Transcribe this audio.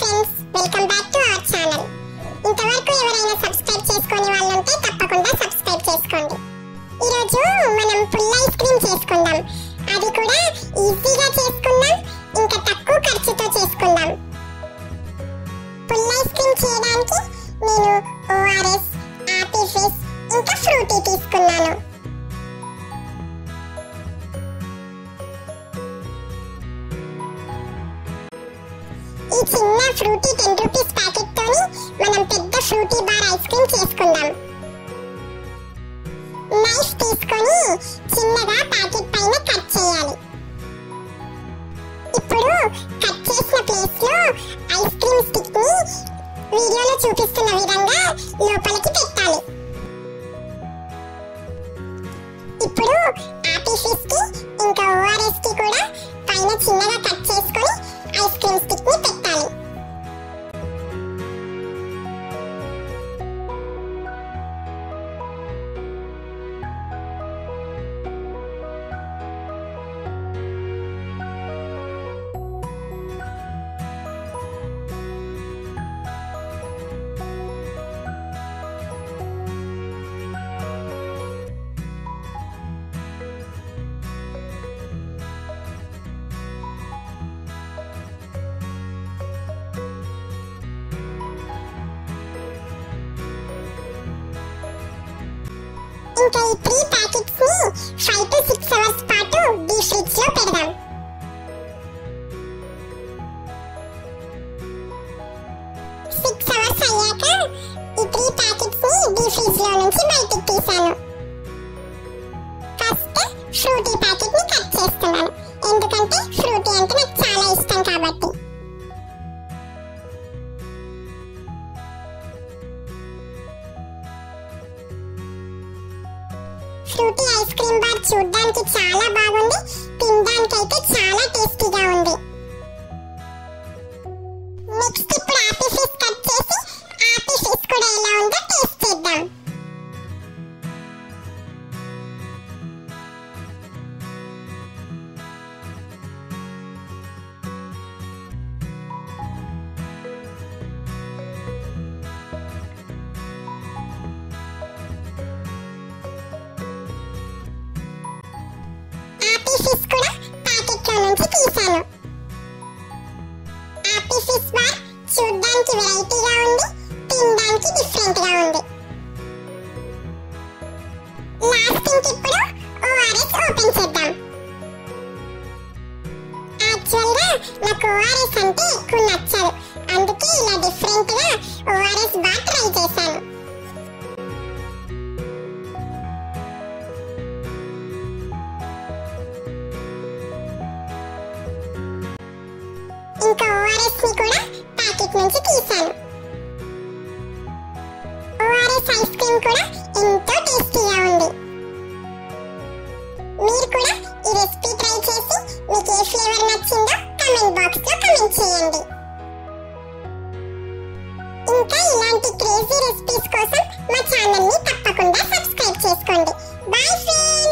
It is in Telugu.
friends welcome back to our channel ఇంతవరకు ఎవరైనా సబ్స్క్రైబ్ చేసుకొని వాళ్ళు ఉంటే తప్పకుండా సబ్స్క్రైబ్ చేసుకోండి ఈరోజు మనం పుల్ల ఐస్ క్రీమ్ చేసుకుందాం అది కూడా ఈజీగా చేసుకుందాం ఇంకా తక్కువ ఖర్చుతో చేసుకుందాం పుల్ల ఐస్ క్రీమ్ చేయడానికి నేను ఓఆర్ఎస్ ఆపిల్ ఫిస్ ఇంకా ఫ్రూటీ తీసుకున్నాను ఈ చిన్న ఫ్రూటీ టెన్ రూపీస్ ప్యాకెట్ తోని మనం పెద్ద ఫ్రూటీ బార్ ఐస్ క్రీమ్ చేసుకుందాం నైఫ్ తీసుకొని చిన్నగా ప్యాకెట్ పైన కట్ చేయాలి ఇప్పుడు కట్ చేసిన ప్లేస్ లో ఐస్ క్రీమ్ స్టిక్ ని వీడియోలో చూపిస్తున్న విధంగా లోపలికి పెట్టాలి ఇప్పుడు ఆపిల్ ఫిస్ కి ఇంకా ఓఆర్ఎస్ కి కూడా పైన చిన్నగా కట్ చేసుకొని ఐస్ క్రీమ్ స్టిక్ ని పెట్టాలి ఇంకా ఈ త్రీ ప్యాకెట్స్ ని ఫైవ్ టు సిక్స్ అవర్స్ పాటు డీ ఫ్రిడ్జ్ లో పెడదాం సిక్స్ అవర్స్ అయ్యాక ఈ త్రీ ప్యాకెట్స్ ని డీ ఫ్రిడ్జ్ లో నుంచి బయటికి తీసాను ఫస్ట్ ఫ్రూటీ ప్యాకెట్ ని కట్ చేస్తున్నాను ఎందుకంటే ఫ్రూటీ అంటే నాకు చాలా ఇష్టం కాబట్టి ఫ్రూటీ ఐస్ క్రీమ్ బార్ చూడడానికి చాలా బాగుంది తినడానికి అయితే చాలా టేస్టీగా ఉంది నెక్స్ట్ ఇప్పుడు ఆపిల్ ఫిస్ కట్ చేసి ఆపిల్ ఫిస్ కూడా ఎలా ఉందో టేస్ట్ చేద్దాం ఆపిల్ ఫిస్ కూడా ప్యాకెట్ లో నుంచి తీసాను ఆపిల్ ఫిస్ బార్ చూడడానికి వెరైటీగా ఉంది తినడానికి డిఫరెంట్ గా ఉంది లాస్టింగ్ ఇప్పుడు ఓఆర్ఎస్ ఓపెన్ చేద్దాం యాక్చువల్ గా నాకు ఓఆర్ఎస్ అంటే ఎక్కువ నచ్చదు అందుకే ఇలా డిఫరెంట్ గా ఓఆర్ఎస్ బార్ ట్రై చేశాను ఇంకా ఓఆర్ఎస్ ని కూడా ప్యాకెట్ నుంచి తీసాను ఓఆర్ఎస్ ఐస్ క్రీమ్ కూడా ఎంతో టేస్టీగా ఉంది మీరు కూడా ఈ రెసిపీ ట్రై చేసి మీకు ఏ ఫ్లేవర్ నచ్చిందో కమెంట్ బాక్స్ లో కమెంట్ చేయండి ఇంకా ఇలాంటి క్రేజీ రెసిపీస్ కోసం మా ఛానల్ ని తప్పకుండా సబ్స్క్రైబ్ చేసుకోండి బాయ్ ఫ్రెండ్స్